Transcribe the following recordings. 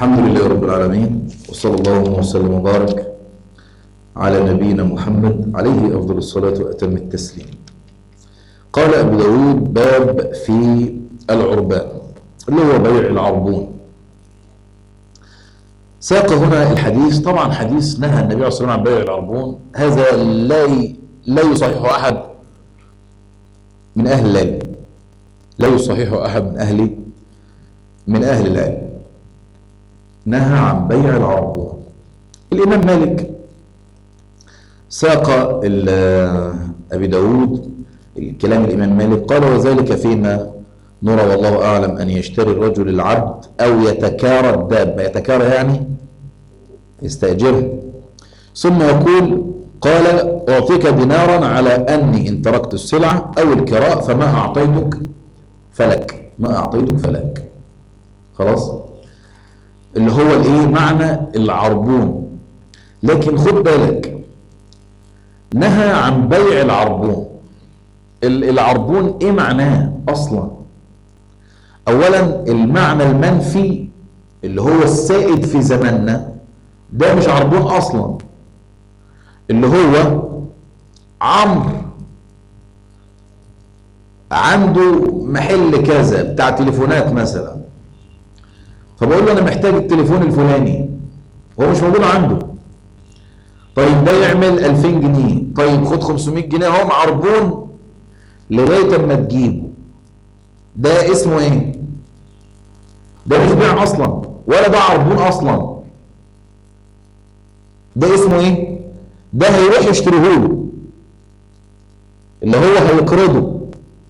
الحمد لله رب العالمين وصلى الله وسلم وبارك على نبينا محمد عليه أفضل الصلاة وأتم التسليم قال أبو داود باب في العربان اللي هو بيع العربون ساق هنا الحديث طبعا حديث نهى النبي عليه الصلاة والسلام عن بيع العربون هذا لا لا يصححه أحد من أهل العلم لا يصححه أحد من أهل من أهل العلم نهى عن بيع العربون الإمام مالك ساق أبي داود الكلام الإمام مالك قال وذلك فيما نرى والله أعلم أن يشتري الرجل العبد أو يتكارى الدابة يتكارى يعني يستأجرها ثم يقول قال أعطيك دينارا على أني إن تركت السلعة أو الكراء فما أعطيتك فلك ما أعطيتك فلك خلاص اللي هو الايه معنى العربون لكن خد بالك نهى عن بيع العربون العربون ايه معناه اصلا اولا المعنى المنفي اللي هو السائد في زماننا ده مش عربون اصلا اللي هو عمرو عنده محل كذا بتاع تليفونات مثلا فبقول له انا محتاج التليفون الفلاني هو مش موجود عنده طيب ده يعمل 2000 جنيه طيب خد 500 جنيه اهو عربون لغايه اما تجيبه ده اسمه ايه ده مش بيع اصلا ولا ده عربون اصلا ده اسمه ايه ده هيروح يشتريه له اللي هو هيقرضه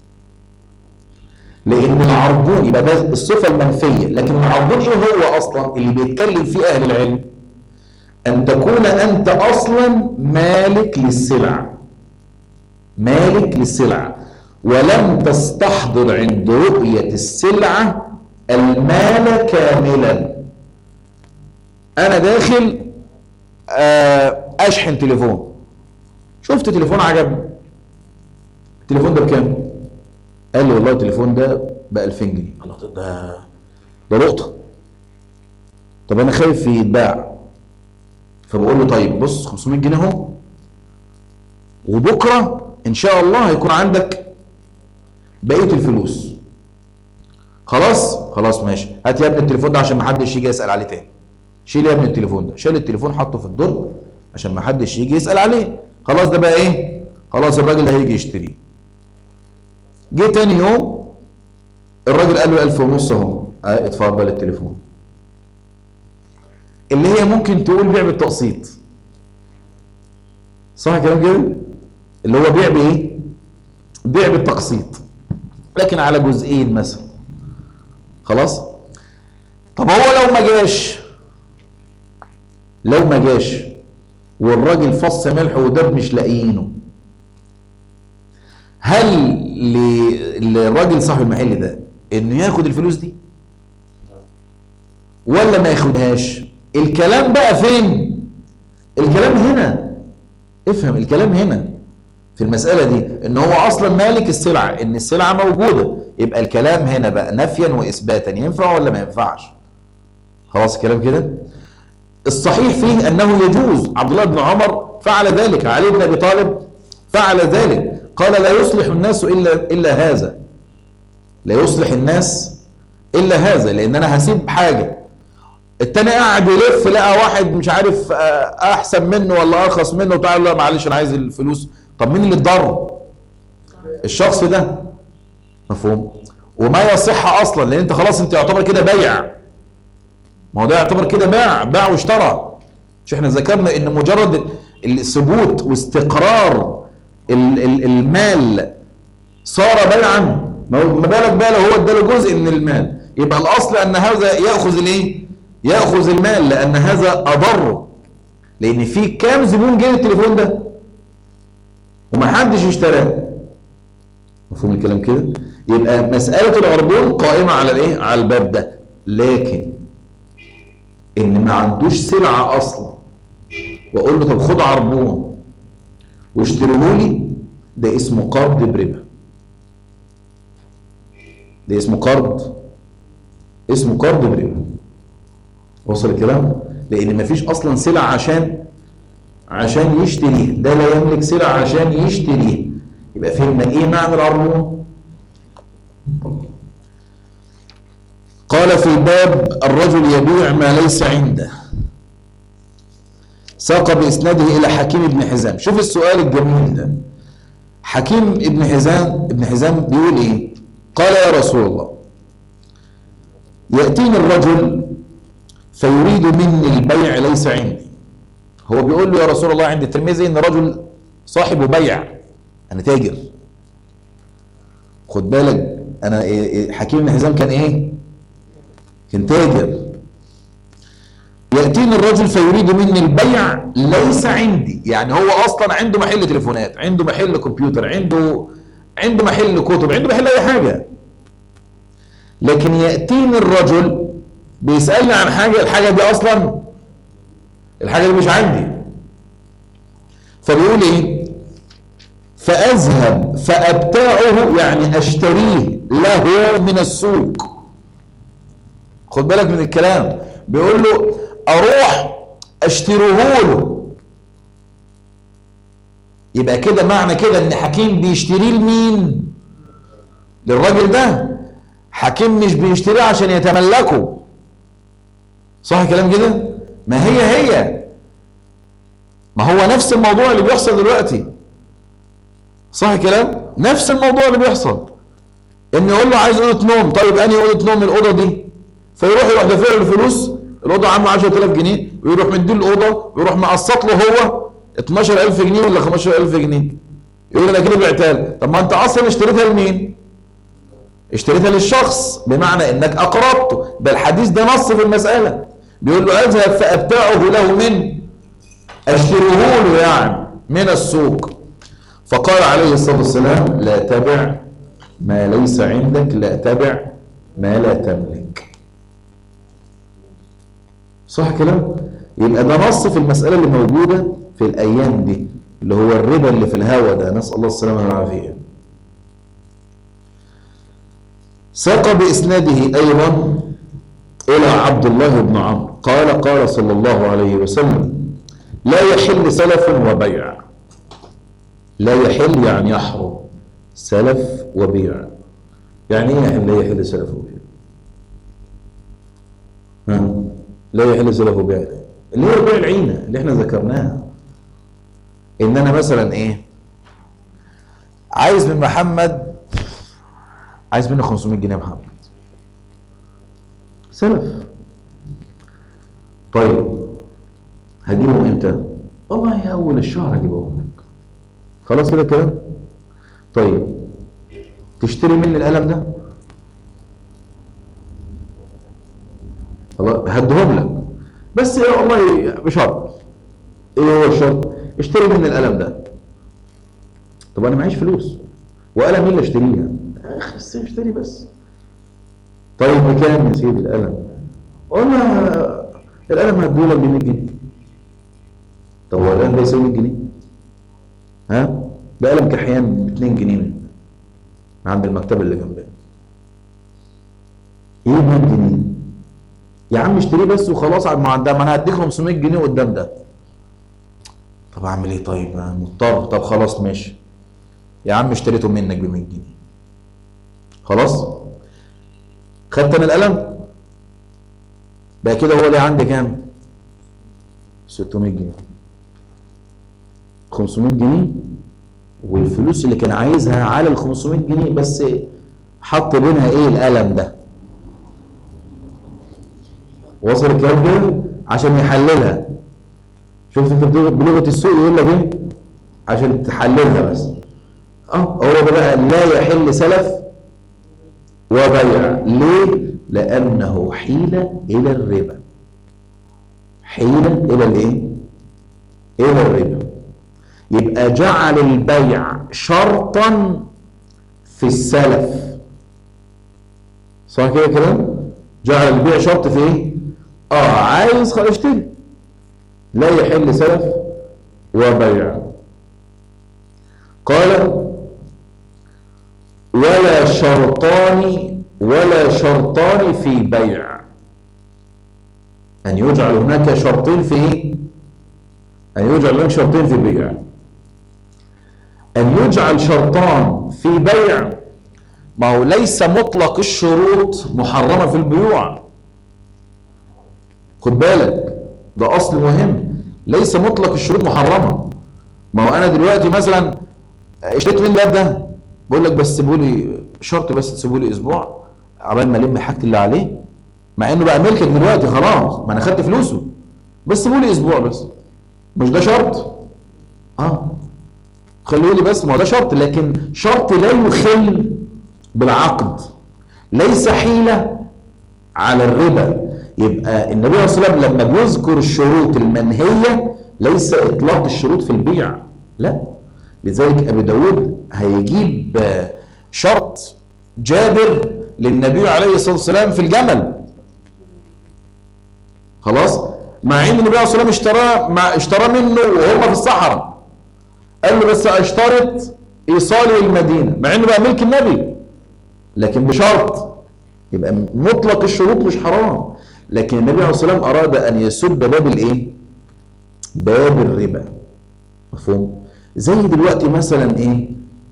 لان العربون يبقى ده الصفه المنفيه لكن العربون ايه هو اصلا اللي بيتكلم فيه اهل العلم ان تكون انت اصلا مالك للسلع مالك للسلع ولم تستحضر عند رؤيه السلعه المال كاملا انا داخل اشحن تليفون شفت تليفون عجبني التليفون ده بكام قال لي والله التليفون ده ب 2000 جنيه الله ده ده لقطه طب انا خايف يتباع فبقول له طيب بص 500 جنيه اهو وبكره ان شاء الله هيكون عندك بقيه الفلوس خلاص خلاص ماشي هات يا ابني التليفون ده عشان ما حدش يجي يسال عليه تاني شيل يا ابني التليفون ده شال التليفون حطه في الدرج عشان ما حدش يجي يسال عليه خلاص ده بقى ايه خلاص الراجل ده هيجي يشتريه جه تاني يوم الراجل قال له 1000 ونص اهو اه اتفضل التليفون اللي هي ممكن تقول بيع بالتقسيط صح كلام كده اللي هو بيع بايه بيع بالتقسيط لكن على جزئين مثلا خلاص طب هو لو ما جاش لو ما جاش والراجل فص ملح ودب مش لاقيينه هل للراجل صاحب المحل ده انه ياخد الفلوس دي ولا ما ياخدهاش الكلام بقى فين الكلام هنا افهم الكلام هنا في المسألة دي ان هو اصلا مالك السلعة ان السلعة موجودة يبقى الكلام هنا بقى نفيا واثباتا ينفع ولا ما ينفعش خلاص الكلام كده الصحيح فيه انه يجوز عبد الله بن عمر فعل ذلك علي بن ابي طالب فعل ذلك قال لا يصلح الناس الا الا هذا لا يصلح الناس الا هذا لان انا هسيب حاجه التاني قاعد يلف لقى واحد مش عارف احسن منه ولا ارخص منه تعالى لا معلش انا عايز الفلوس طب مين اللي اتضر الشخص ده مفهوم وما يصح اصلا لان انت خلاص انت يعتبر كده بيع ما هو ده يعتبر كده باع باع واشترى مش احنا ذكرنا ان مجرد الثبوت واستقرار المال صار بيعا ما بالك بقى لو هو اداله جزء من المال يبقى الاصل ان هذا ياخذ الايه ياخذ المال لان هذا اضر لان في كام زبون جه التليفون ده ومحدش اشتراه مفهوم الكلام كده يبقى مساله العربون قائمه على الايه على الباب ده لكن ان ما عندوش سلعه اصلا واقول له طب خد عربون واشتريه لي ده اسمه قرض بربا ده اسمه قرض اسمه قرض بربا وصل الكلام لان مفيش اصلا سلع عشان عشان يشتريها ده لا يملك سلع عشان يشتريها يبقى فهمنا ايه معنى العربون قال في باب الرجل يبيع ما ليس عنده ساق بإسناده إلى حكيم بن حزام شوف السؤال الجميل ده حكيم ابن حزام ابن حزام بيقول ايه قال يا رسول الله يأتيني الرجل فيريد مني البيع ليس عندي هو بيقول له يا رسول الله عند الترمذي ان رجل صاحب بيع انا تاجر خد بالك انا إيه إيه حكيم بن حزام كان ايه كان تاجر يأتيني الرجل فيريد مني البيع ليس عندي يعني هو أصلا عنده محل تليفونات عنده محل كمبيوتر عنده عنده محل كتب عنده محل أي حاجة لكن يأتيني الرجل بيسألني عن حاجة الحاجة دي أصلا الحاجة دي مش عندي فبيقول إيه فأذهب فأبتاعه يعني أشتريه له من السوق خد بالك من الكلام بيقول له اروح اشتريه له يبقى كده معنى كده ان حكيم بيشتريه لمين للراجل ده حكيم مش بيشتريه عشان يتملكه صح كلام كده ما هي هي ما هو نفس الموضوع اللي بيحصل دلوقتي صح كلام نفس الموضوع اللي بيحصل ان يقول له عايز اوضه نوم طيب انهي اوضه نوم الاوضه دي فيروح يروح دافع له الفلوس الاوضه عامله 10000 جنيه ويروح مدي الاوضه ويروح مقسط له هو 12000 جنيه ولا 15000 جنيه يقول انا كده بعتها لك طب ما انت اصلا اشتريتها لمين؟ اشتريتها للشخص بمعنى انك اقرضته ده الحديث ده نص في المساله بيقول له اذهب فابتاعه له من اشتريه له يعني من السوق فقال عليه الصلاه والسلام لا تبع ما ليس عندك لا تبع ما لا تملك صح كلام يبقى ده نص في المسألة اللي موجودة في الأيام دي اللي هو الربا اللي في الهوى ده نسأل الله السلامة والعافية ساق بإسناده أيضا إلى عبد الله بن عمرو قال قال صلى الله عليه وسلم لا يحل سلف وبيع لا يحل يعني يحرم سلف وبيع يعني ايه يحل لا يحل سلف وبيع ها لا يحل سلف وبيع اللي هو بيع العينة اللي احنا ذكرناها ان انا مثلا ايه عايز من محمد عايز منه 500 جنيه يا محمد سلف طيب هجيبهم امتى والله يا اول الشهر هجيبهم لك خلاص كده الكلام طيب تشتري مني القلم ده خلاص هديهم لك بس يا والله بشرط ايه هو الشرط اشتري مني القلم ده طب انا معيش فلوس وقلم مين اللي اشتريها اخ بس اشتري بس طيب بكام يا سيدي القلم والله القلم هديهولك ب 100 جنيه طب هو القلم ده يساوي 100 جنيه ها ده قلم كحيان ب 2 جنيه من عند المكتبه اللي جنبنا ايه 100 جنيه يا عم اشتريه بس وخلاص على ما ما انا هديك 500 جنيه قدام ده طب اعمل ايه طيب انا مضطر طب خلاص ماشي يا عم اشتريته منك ب 100 جنيه خلاص خدت انا القلم بقى كده هو اللي عندي كام 600 جنيه 500 جنيه والفلوس اللي كان عايزها على ال 500 جنيه بس حط بينها ايه القلم ده وصل الكلام كده عشان يحللها شفت انت بلغه السوق يقول لك ايه عشان تحللها بس اه هو ده بقى لا يحل سلف وبيع ليه لانه حيله الى الربا حيله الى الايه الى الربا يبقى جعل البيع شرطا في السلف صح كده كلام جعل البيع شرط في ايه اه عايز خلاص اشتري لا يحل سلف وبيع قال ولا شرطان ولا شرطان في بيع أن يجعل هناك شرطين في إيه؟ أن يجعل هناك شرطين في بيع أن يجعل شرطان في بيع ما هو ليس مطلق الشروط محرمة في البيوع خد بالك ده أصل مهم ليس مطلق الشروط محرمة ما هو أنا دلوقتي مثلا اشتريت من الباب ده بقول لك بس سيبوا لي شرط بس تسيبوا لي أسبوع عبال ما ألم حاجتي اللي عليه مع إنه بقى ملكك دلوقتي خلاص ما أنا خدت فلوسه بس سيبوا لي أسبوع بس مش ده شرط؟ اه خلوا لي بس ما هو ده شرط لكن شرط لا يخل بالعقد ليس حيلة على الربا يبقى النبي صلى الله عليه وسلم لما بيذكر الشروط المنهية ليس إطلاق الشروط في البيع لا لذلك أبي داود هيجيب شرط جابر للنبي عليه الصلاة والسلام في الجمل خلاص مع ان النبي عليه الصلاة والسلام اشترى مع اشترى منه وهم في الصحراء قال له بس اشترط ايصالي المدينة مع انه بقى ملك النبي لكن بشرط يبقى مطلق الشروط مش حرام لكن النبي عليه الصلاة والسلام اراد ان يسد باب الايه باب الربا مفهوم زي دلوقتي مثلا ايه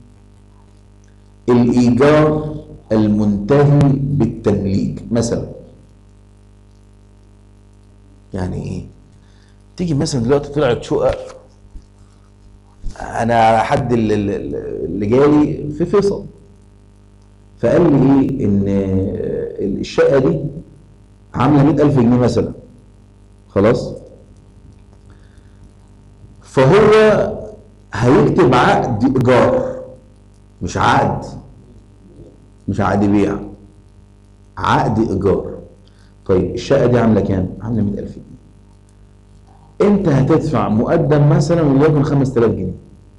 الايجار المنتهي بالتمليك مثلا يعني ايه تيجي مثلا دلوقتي طلعت شقق انا حد اللي, اللي جالي في فيصل فقال لي ايه ان الشقه دي عامله 100000 جنيه مثلا خلاص فهو هيكتب عقد ايجار مش عقد مش عقد بيع عقد ايجار طيب الشقه دي عامله كام عامله 100000 جنيه انت هتدفع مقدم مثلا وليكن 5000 جنيه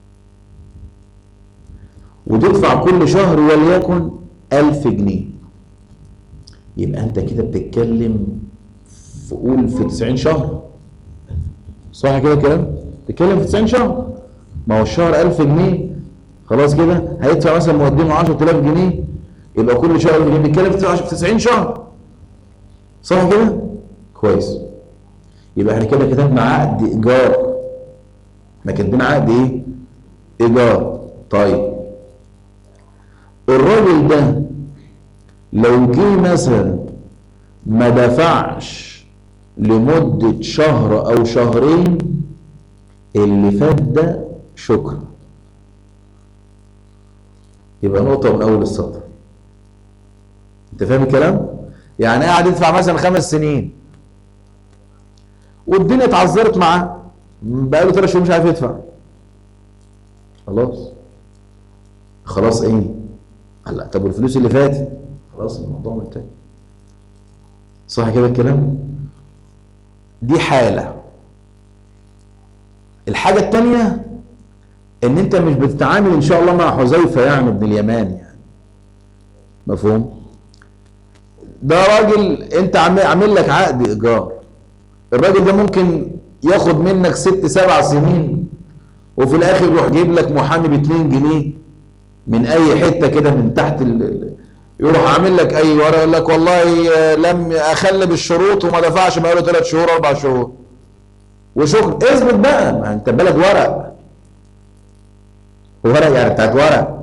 وتدفع كل شهر وليكن 1000 جنيه يبقى انت كده بتتكلم في قول في 90 شهر صح كده الكلام بتتكلم في 90 شهر ما هو الشهر 1000 جنيه خلاص كده هيدفع مثلا مقدمه 10000 جنيه يبقى كل شهر جنيه بنتكلم في 90 شهر صح كده كويس يبقى احنا كده كتبنا عقد ايجار ما كاتبين عقد ايه ايجار طيب الراجل ده لو جه مثلا ما دفعش لمدة شهر أو شهرين اللي فات ده شكرا يبقى نقطة من أول السطر أنت فاهم الكلام؟ يعني قاعد يدفع مثلا خمس سنين والدنيا اتعذرت معاه بقى له ثلاث شهور مش عارف يدفع خلاص خلاص ايه؟ هلا طب والفلوس اللي فاتت خلاص الموضوع منتهي صح كده الكلام دي حالة الحاجة التانية ان انت مش بتتعامل ان شاء الله مع حذيفة يعني ابن اليمان يعني مفهوم ده راجل انت عامل لك عقد ايجار الراجل ده ممكن ياخد منك ست سبع سنين وفي الاخر يروح جايب لك محامي ب 2 جنيه من اي حته كده من تحت ال... يروح عامل لك اي ورقه يقول لك والله لم اخل بالشروط وما دفعش بقاله ثلاث شهور اربع شهور وشكرا اثبت بقى ما انت بلد ورق ورق يعني بتاعت ورق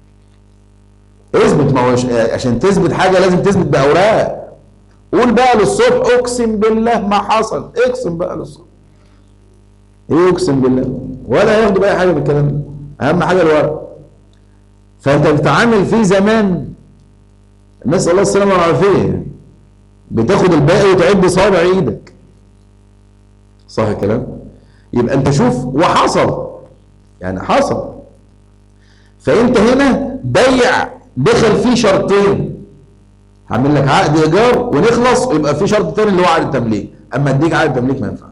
اثبت ما هو عشان تثبت حاجه لازم تثبت باوراق قول بقى للصبح اقسم بالله ما حصل اقسم بقى للصبح ايه اقسم بالله ولا ياخدوا بقى حاجه بالكلام ده اهم حاجه الورق فانت بتتعامل فيه زمان نسال الله السلامه والعافيه بتاخد الباقي وتعد صابع ايدك صح الكلام يبقى انت شوف وحصل يعني حصل فانت هنا بيع دخل فيه شرطين هعمل لك عقد ايجار ونخلص ويبقى في شرط تاني اللي هو عقد التمليك اما اديك عقد التمليك ما ينفعش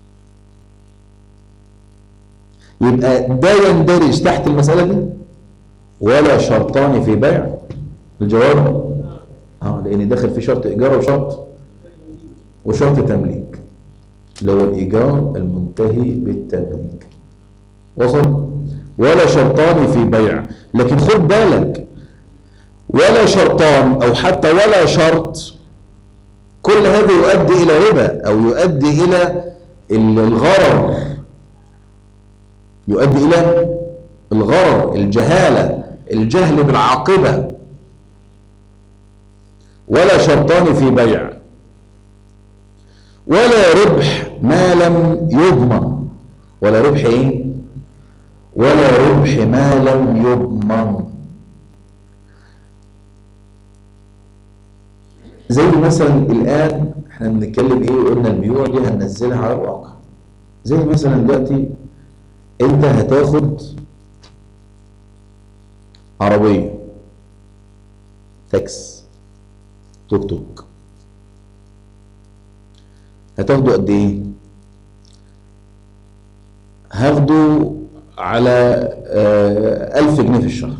يبقى ده يندرج تحت المساله دي ولا شرطان في بيع الجواب اه لان داخل في شرط ايجار وشرط وشرط تمليك اللي هو الايجار المنتهي بالتمليك وصل ولا شرطان في بيع لكن خد بالك ولا شرطان او حتى ولا شرط كل هذا يؤدي إلى ربا أو يؤدي إلى الغرر يؤدي إلى الغرر الجهالة الجهل بالعاقبة ولا شرطان في بيع ولا ربح ما لم يضمن ولا ربح ايه ولا ربح ما لم يضمن زي مثلا الان احنا بنتكلم ايه قلنا البيوع دي هننزلها على الواقع زي مثلا دلوقتي انت هتاخد عربية تاكس توك توك هتاخده قد ايه هاخده على آه ألف جنيه في الشهر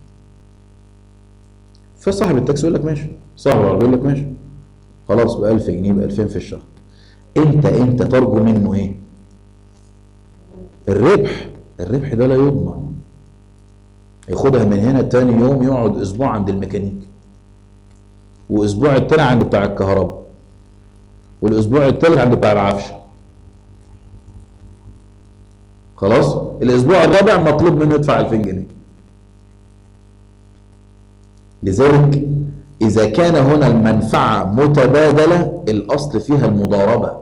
فصاحب التاكسي يقول لك ماشي صاحب العربية يقول لك ماشي خلاص ب 1000 جنيه ب 2000 في الشهر انت انت ترجو منه ايه الربح الربح ده لا يضمن ياخدها من هنا تاني يوم يقعد اسبوع عند الميكانيك واسبوع التاني عند بتاع الكهرباء والاسبوع التالت عند بتاع العفش خلاص الاسبوع الرابع مطلوب منه يدفع 2000 جنيه لذلك اذا كان هنا المنفعه متبادله الاصل فيها المضاربه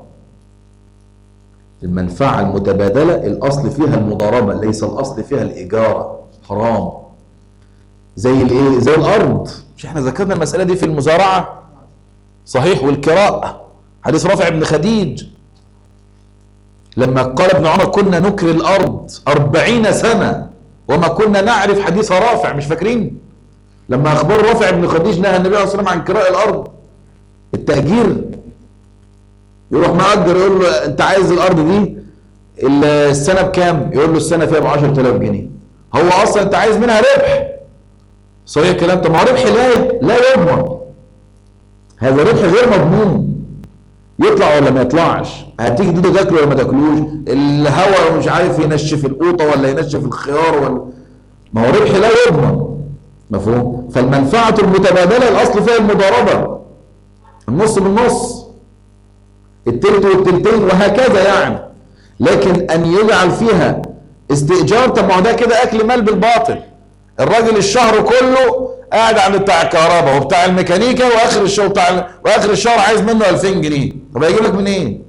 المنفعه المتبادله الاصل فيها المضاربه ليس الاصل فيها الاجاره حرام زي الايه زي الارض مش احنا ذكرنا المساله دي في المزارعه صحيح والكراء حديث رافع بن خديج لما قال ابن عمر كنا نكري الارض أربعين سنه وما كنا نعرف حديث رافع مش فاكرين لما اخبر رافع بن خديج نهى النبي عليه الصلاه والسلام عن كراء الارض التاجير يروح مأجر يقول له انت عايز الارض دي السنه بكام يقول له السنه فيها ب 10000 جنيه هو اصلا انت عايز منها ربح صحيح الكلام طب ما هو ربح لا لا يضمن هذا ربح غير مضمون يطلع ولا ما يطلعش هتيجي تدو تاكله ولا ما تاكلوش الهواء مش عارف ينشف القوطه ولا ينشف الخيار ولا ما هو ربح لا يضمن مفهوم فالمنفعه المتبادله الاصل فيها المضاربه النص بالنص التلت والتلتين وهكذا يعني لكن ان يجعل فيها استئجار طب ما هو ده كده اكل مال بالباطل الراجل الشهر كله قاعد عند بتاع الكهرباء وبتاع الميكانيكا واخر الشهر بتاع واخر الشهر عايز منه 2000 جنيه طب هيجيب لك منين؟ إيه؟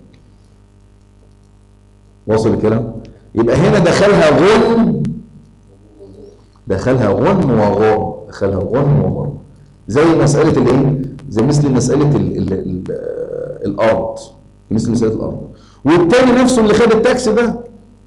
واصل الكلام؟ يبقى هنا دخلها غن دخلها غن وغر دخلها غن وغر زي مسألة الايه؟ زي مثل مسألة ال ال ال الأرض مثل مسألة الأرض والتاني نفسه اللي خد التاكسي ده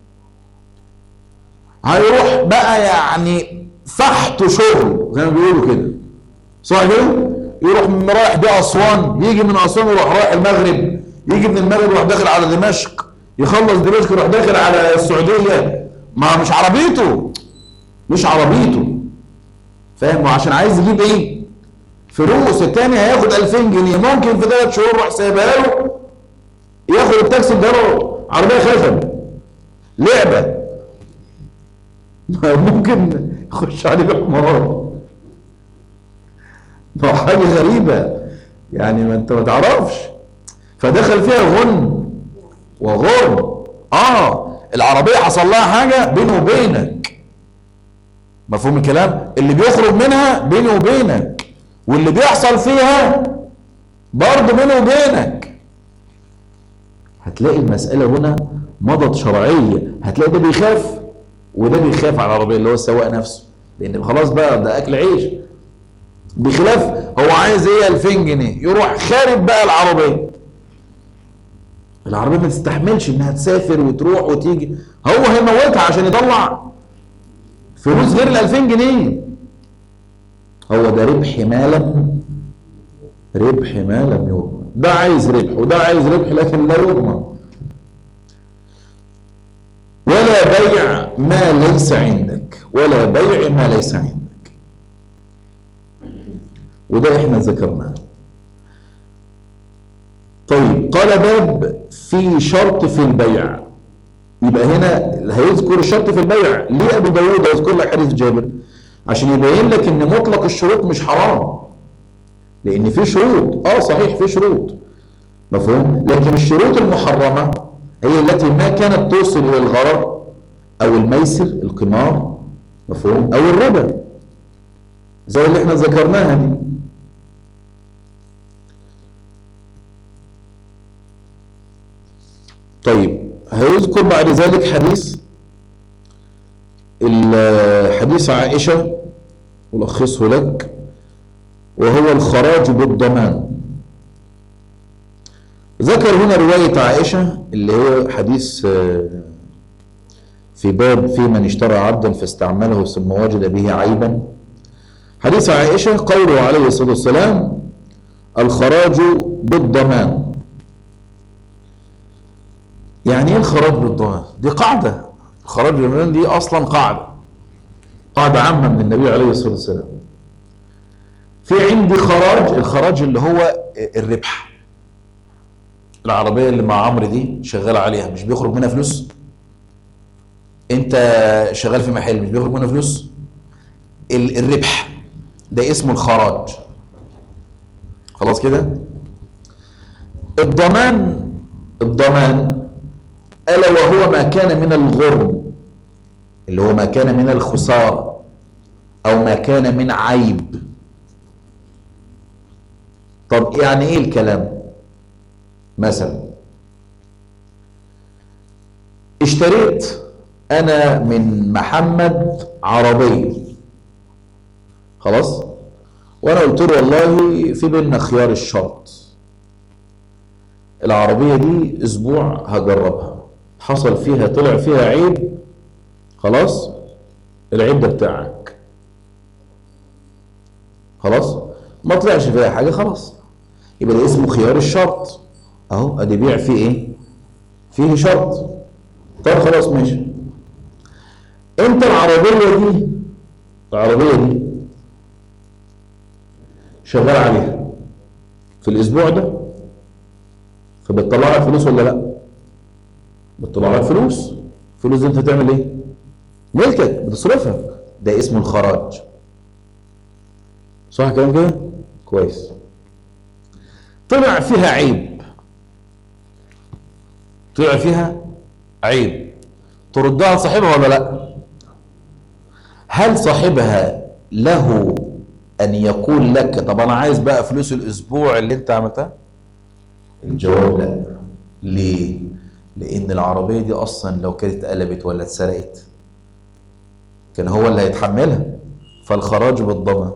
هيروح بقى يعني فحت شغل زي ما بيقولوا كده صح كده يروح رايح بيه اسوان يجي من اسوان يروح رايح المغرب يجي من المغرب يروح داخل على دمشق يخلص دمشق يروح داخل على السعوديه ما مش عربيته مش عربيته فاهم وعشان عايز يجيب ايه فلوس التاني هياخد 2000 جنيه ممكن في ثلاث شهور يروح سايبها له ياخد التاكسي بتاعه عربيه خشب لعبه ممكن يخش عليه بحمار ما حاجة غريبة يعني ما انت ما تعرفش فدخل فيها غن وغر اه العربية حصل لها حاجة بينه وبينك مفهوم الكلام اللي بيخرج منها بينه وبينك واللي بيحصل فيها برضه بينه وبينك هتلاقي المسألة هنا مضت شرعية هتلاقي ده بيخاف وده بيخاف على العربيه اللي هو السواق نفسه لان خلاص بقى ده اكل عيش بخلاف هو عايز ايه 2000 جنيه يروح خارب بقى العربيه العربيه ما تستحملش انها تسافر وتروح وتيجي هو هيموتها عشان يطلع فلوس غير ال 2000 جنيه هو ده ربح ما لم ربح ما لم يضمن ده عايز ربح وده عايز ربح لكن لا يضمن ولا بيع ما ليس عندك ولا بيع ما ليس عندك وده احنا ذكرناه طيب قال باب في شرط في البيع يبقى هنا هيذكر الشرط في البيع ليه ابو داود هيذكر لك حديث جابر عشان يبين لك ان مطلق الشروط مش حرام لان في شروط اه صحيح في شروط مفهوم لكن الشروط المحرمة هي التي ما كانت توصل إلى الغرر أو الميسر القمار مفهوم أو الربا زي اللي احنا ذكرناها دي طيب هيذكر بعد ذلك حديث حديث عائشة ألخصه لك وهو الخراج بالضمان ذكر هنا رواية عائشة اللي هي حديث في باب في من اشترى عبدا فاستعمله ثم وجد به عيبا حديث عائشة قوله عليه الصلاة والسلام الخراج بالضمان يعني ايه الخراج بالضمان دي قاعدة الخراج بالضمان دي اصلا قاعدة قاعدة عامة من النبي عليه الصلاة والسلام في عندي خراج الخراج اللي هو الربح العربية اللي مع عمرو دي شغال عليها مش بيخرج منها فلوس انت شغال في محل مش بيخرج منها فلوس الربح ده اسمه الخراج خلاص كده الضمان الضمان ألا وهو ما كان من الغرم اللي هو ما كان من الخسارة أو ما كان من عيب طب يعني إيه الكلام مثلا اشتريت أنا من محمد عربية خلاص وأنا قلت له والله في بينا خيار الشرط العربية دي أسبوع هجربها حصل فيها طلع فيها عيب خلاص العيب ده بتاعك خلاص ما طلعش فيها حاجة خلاص يبقى ده اسمه خيار الشرط اهو ادي بيع فيه ايه فيه شرط طب خلاص ماشي انت العربية دي العربية دي شغال عليها في الاسبوع ده فبتطلع لك فلوس ولا لا بتطلع لك فلوس فلوس دي انت بتعمل ايه ملكك بتصرفها ده اسمه الخراج صح كلام كده كويس طلع فيها عيب طلع فيها عيب تردها لصاحبها ولا لا هل صاحبها له ان يقول لك طب انا عايز بقى فلوس الاسبوع اللي انت عملتها الجواب لا ليه لان العربيه دي اصلا لو كانت اتقلبت ولا اتسرقت كان هو اللي هيتحملها فالخراج بالضمان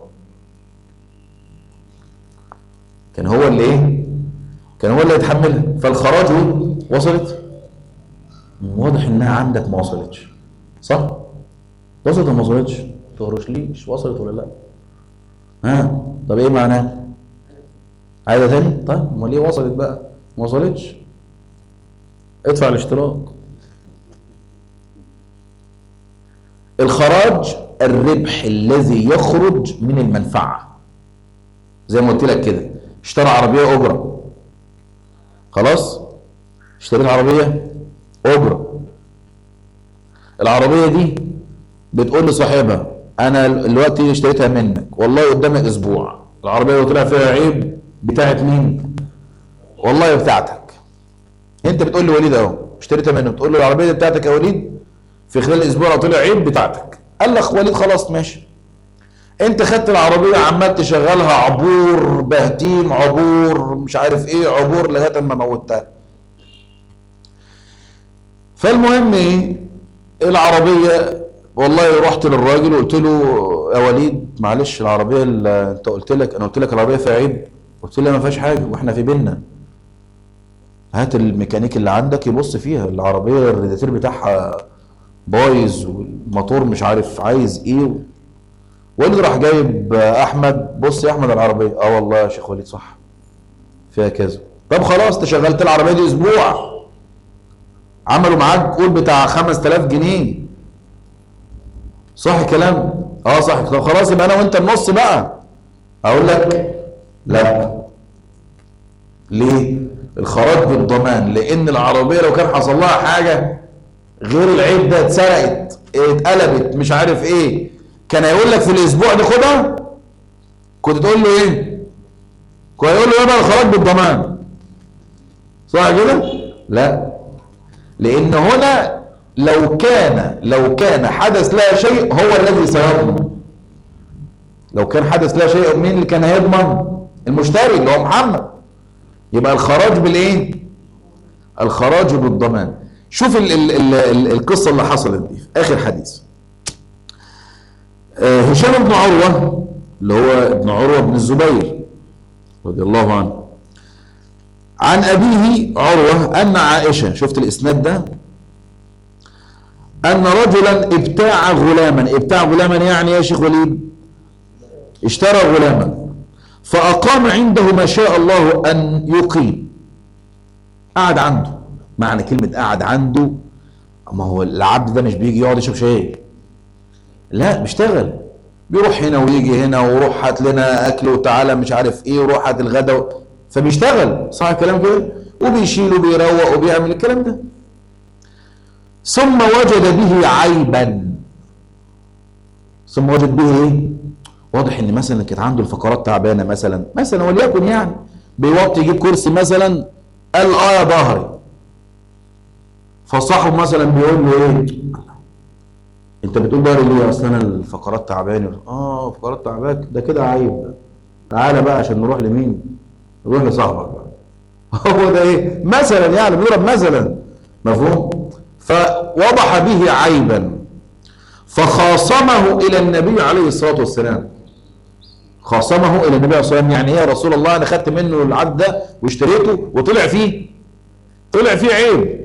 كان هو اللي ايه كان هو اللي يتحملها فالخراج وصلت واضح انها عندك ما وصلتش صح وصلت ولا ما وصلتش تهرش ليش وصلت ولا لا ها طب ايه معناه عايزه تاني طيب امال ليه وصلت بقى ما وصلتش ادفع الاشتراك الخراج الربح الذي يخرج من المنفعه زي ما قلت لك كده اشترى عربيه اجره خلاص اشتريت عربيه اجره العربيه دي بتقول لصاحبها انا دلوقتي اشتريتها منك والله قدامك اسبوع العربيه لو طلع فيها عيب بتاعت مين والله بتاعتك انت بتقول لي وليد اهو اشتريتها منه بتقول له العربيه دي بتاعتك يا وليد في خلال اسبوع لو طلع عيب بتاعتك قال لك وليد خلاص ماشي انت خدت العربيه عمال تشغلها عبور بهتيم عبور مش عارف ايه عبور لغايه ما موتها فالمهم ايه العربيه والله رحت للراجل وقلت له يا وليد معلش العربيه اللي انت قلت لك انا قلت لك العربيه فيها عيب قلت له ما فيهاش حاجه واحنا في بينا هات الميكانيك اللي عندك يبص فيها العربيه الريداتير بتاعها بايظ والموتور مش عارف عايز ايه وليد راح جايب احمد بص يا احمد العربيه اه والله يا شيخ وليد صح فيها كذا طب خلاص انت شغلت العربيه دي اسبوع عملوا معاك قول بتاع 5000 جنيه صح الكلام اه صح طب خلاص يبقى انا وانت النص بقى اقول لك لا ليه الخراج بالضمان لان العربيه لو كان حصل لها حاجه غير العيب ده اتسرقت اتقلبت مش عارف ايه كان هيقول لك في الاسبوع ده خدها كنت تقول له ايه كنت هيقول له يبقى الخراج بالضمان صح كده لا لان هنا لو كان لو كان حدث لها شيء هو الذي سيضمن لو كان حدث لها شيء مين اللي كان هيضمن المشتري اللي هو محمد يبقى الخراج بالايه الخراج بالضمان شوف ال ال ال ال القصه اللي حصلت دي في اخر حديث آه، هشام بن عروه اللي هو ابن عروه بن الزبير رضي الله عنه عن ابيه عروه ان عائشه شفت الاسناد ده ان رجلا ابتاع غلاما ابتاع غلاما يعني يا شيخ وليد اشترى غلاما فاقام عنده ما شاء الله ان يقيم قعد عنده معنى كلمه قعد عنده ما هو العبد ده مش بيجي يقعد يشرب شاي لا بيشتغل بيروح هنا ويجي هنا وروح هات لنا اكل وتعالى مش عارف ايه وروح هات الغدا و... فبيشتغل صح الكلام كده وبيشيل وبيروق وبيعمل الكلام ده ثم وجد به عيبا ثم وجد به ايه واضح ان مثلا كانت عنده الفقرات تعبانه مثلا مثلا وليكن يعني بيوطي يجيب كرسي مثلا قال اه يا ظهري فصاحبه مثلا بيقول له ايه انت بتقول ظهري ليه اصل انا الفقرات تعبانه اه فقرات تعباك ده كده عيب تعالى بقى عشان نروح لمين نروح لصاحبك بقى هو ده ايه مثلا يعني بيضرب مثلا مفهوم فوضح به عيبا فخاصمه الى النبي عليه الصلاه والسلام خاصمه الى النبي عليه الصلاه والسلام يعني ايه يا رسول الله انا خدت منه العبد ده واشتريته وطلع فيه طلع فيه عيب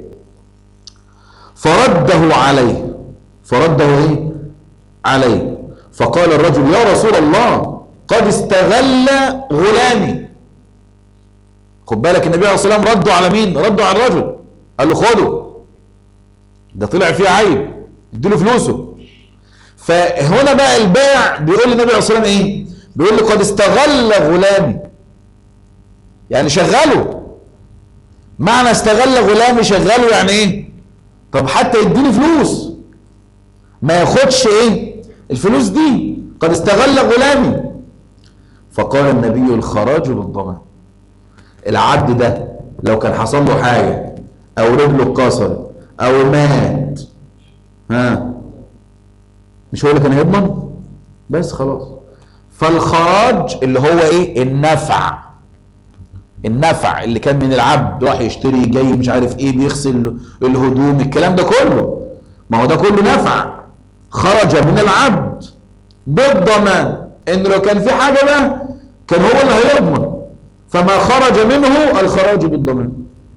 فرده عليه فرده ايه عليه فقال الرجل يا رسول الله قد استغل غلامي خد بالك النبي عليه الصلاه والسلام رده على مين رده على الرجل قال له خده ده طلع فيه عيب اديله فلوسه فهنا بقى البائع بيقول للنبي عليه الصلاه والسلام ايه بيقول له قد استغل غلامي يعني شغله معنى استغل غلامي شغله يعني ايه طب حتى يديني فلوس ما ياخدش ايه الفلوس دي قد استغل غلامي فقال النبي الخراج بالضمان العبد ده لو كان حصل له حاجه او رجله اتكسرت او مات ها مش هو اللي كان هيضمن بس خلاص فالخراج اللي هو ايه النفع النفع اللي كان من العبد راح يشتري جاي مش عارف ايه بيغسل الهدوم الكلام ده كله ما هو ده كله نفع خرج من العبد بالضمان ان لو كان في حاجه بقى كان هو اللي هيضمن فما خرج منه الخراج بالضمان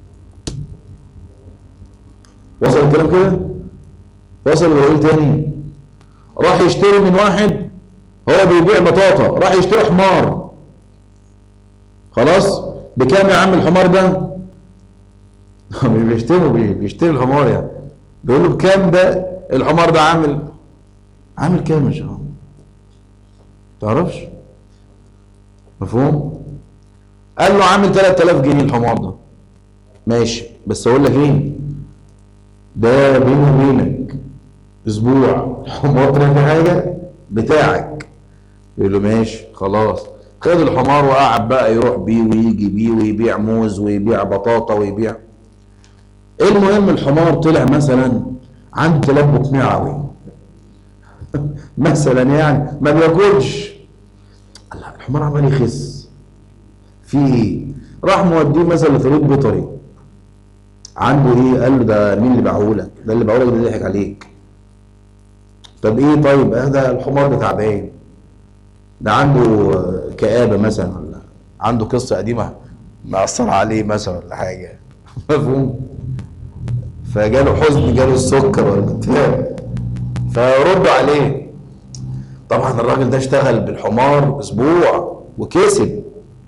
وصل الكلام كده وصل ولا ايه تاني راح يشتري من واحد هو بيبيع بطاطا راح يشتري حمار خلاص بكام يا عم الحمار ده مش بيشتري بيشتري الحمار يعني بيقول له بكام ده الحمار ده عامل عامل كام يا شباب تعرفش مفهوم قال له عامل 3000 جنيه الحمار ده ماشي بس اقول لك ايه ده بيني وبينك اسبوع الحمار طلع في حاجه بتاعك يقول له ماشي خلاص خد الحمار وقعد بقى يروح بيه ويجي بيه ويبيع موز ويبيع بطاطا ويبيع المهم الحمار طلع مثلا عنده تلبك معوي مثلا يعني ما بياكلش الله الحمار عمال يخس في ايه راح موديه مثلا لفريق بيطري عنده ايه قال له ده مين اللي باعهولك ده اللي باعهولك ده اللي ضحك عليك طب ايه طيب اه ده الحمار ده تعبان ده عنده كآبة مثلا ولا عنده قصة قديمة مأثرة عليه مثلا ولا حاجة مفهوم فجاله حزن جاله السكر ولا بتاع فردوا عليه طبعا الراجل ده اشتغل بالحمار اسبوع وكسب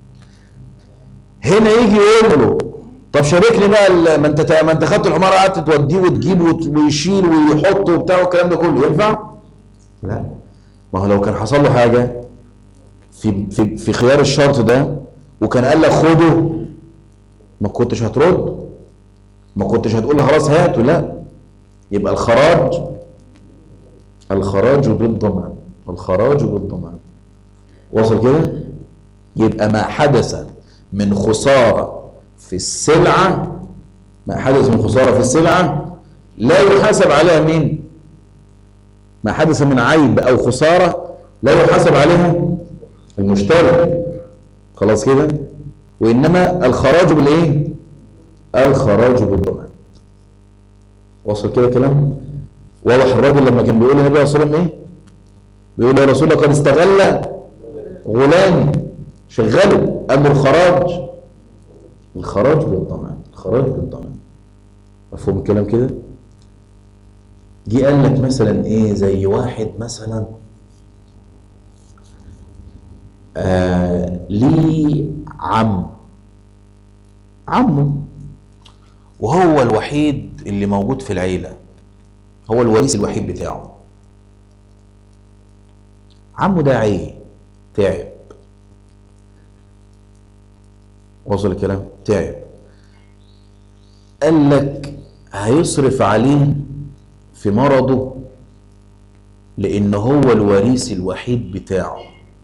هنا يجي يقول له طب شاركني بقى ما انت ما انت خدت الحمار قعدت توديه وتجيبه ويشيل ويحط وبتاع والكلام ده كله ينفع؟ لا ما هو لو كان حصل له حاجه في في في خيار الشرط ده وكان قال لك خده ما كنتش هترد ما كنتش هتقول له خلاص هاته لا يبقى الخراج الخراج بالضمان الخراج بالضمان وصل كده يبقى ما حدث من خسارة في السلعة ما حدث من خسارة في السلعة لا يحاسب عليها مين ما حدث من عيب أو خسارة لا يحاسب عليها المشتري خلاص كده وإنما الخراج بالإيه الخراج بالضمان وصل كده كلام واضح الراجل لما كان بيقول النبي صلى الله عليه وسلم ايه بيقول يا رسول الله قد استغل غلامي شغله قال له الخراج الخراج بالضمان الخراج بالضمان مفهوم الكلام كده جه قال لك مثلا ايه زي واحد مثلا آه ليه عم عمه وهو الوحيد اللي موجود في العيلة هو الوريث الوحيد بتاعه عمه ده عيه تعب وصل الكلام تعب قال لك هيصرف عليه في مرضه لان هو الوريث الوحيد بتاعه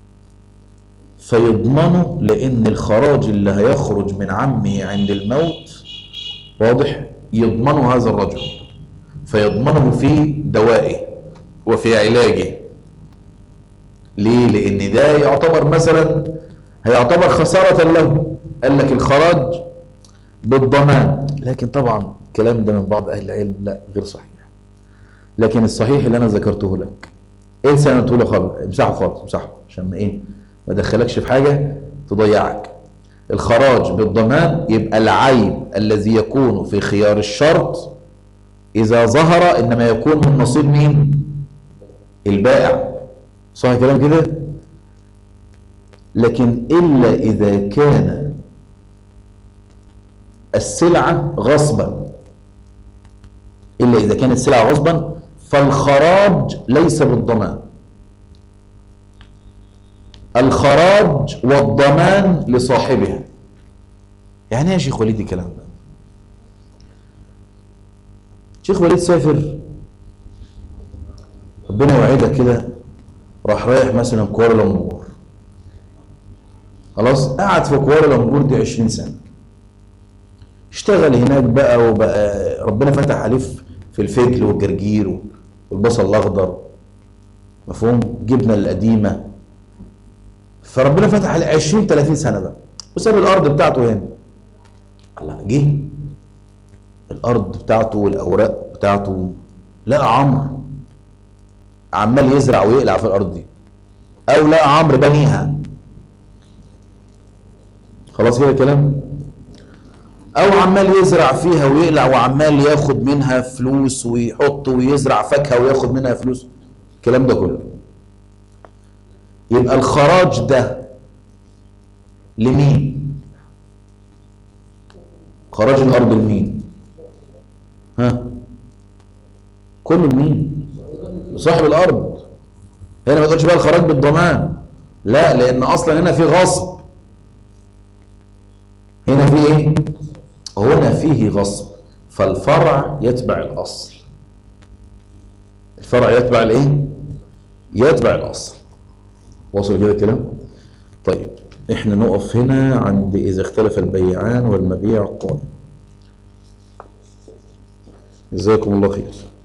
فيضمنه لان الخراج اللي هيخرج من عمه عند الموت واضح يضمنه هذا الرجل فيضمنه في دوائه وفي علاجه ليه لان ده يعتبر مثلا هيعتبر خسارة له قال لك الخراج بالضمان لكن طبعا الكلام ده من بعض اهل العلم لا غير صحيح لكن الصحيح اللي انا ذكرته لك ايه سنته له خالص امسحه خالص امسحه عشان ما ايه ما ادخلكش في حاجه تضيعك الخراج بالضمان يبقى العيب الذي يكون في خيار الشرط اذا ظهر انما يكون من نصيب مين البائع صح كلام كده لكن الا اذا كان السلعه غصبا الا اذا كانت السلعه غصبا فالخراج ليس بالضمان الخراج والضمان لصاحبها يعني ايه يا شيخ وليد الكلام ده شيخ وليد سافر ربنا يوعدك كده راح رايح مثلا كوالالمبور خلاص قعد في كوالالمبور دي 20 سنه اشتغل هناك بقى وبقى ربنا فتح عليه في الفجل والجرجير والبصل الاخضر مفهوم جبنه القديمه فربنا فتح عليه 20 30 سنه بقى وساب الارض بتاعته هنا الله جه الارض بتاعته والاوراق بتاعته لقى عمرو عمال يزرع ويقلع في الارض دي او لقى عمرو بنيها خلاص كده الكلام او عمال يزرع فيها ويقلع وعمال ياخد منها فلوس ويحط ويزرع فاكهه وياخد منها فلوس الكلام ده كله يبقى الخراج ده لمين خراج الارض لمين ها كله لمين صاحب الارض هنا ما تقولش بقى الخراج بالضمان لا لان اصلا هنا في غصب هنا في ايه هنا فيه غصب فالفرع يتبع الاصل الفرع يتبع الايه يتبع الاصل واصل كده الكلام طيب احنا نقف هنا عند اذا اختلف البيعان والمبيع قائم جزاكم الله خير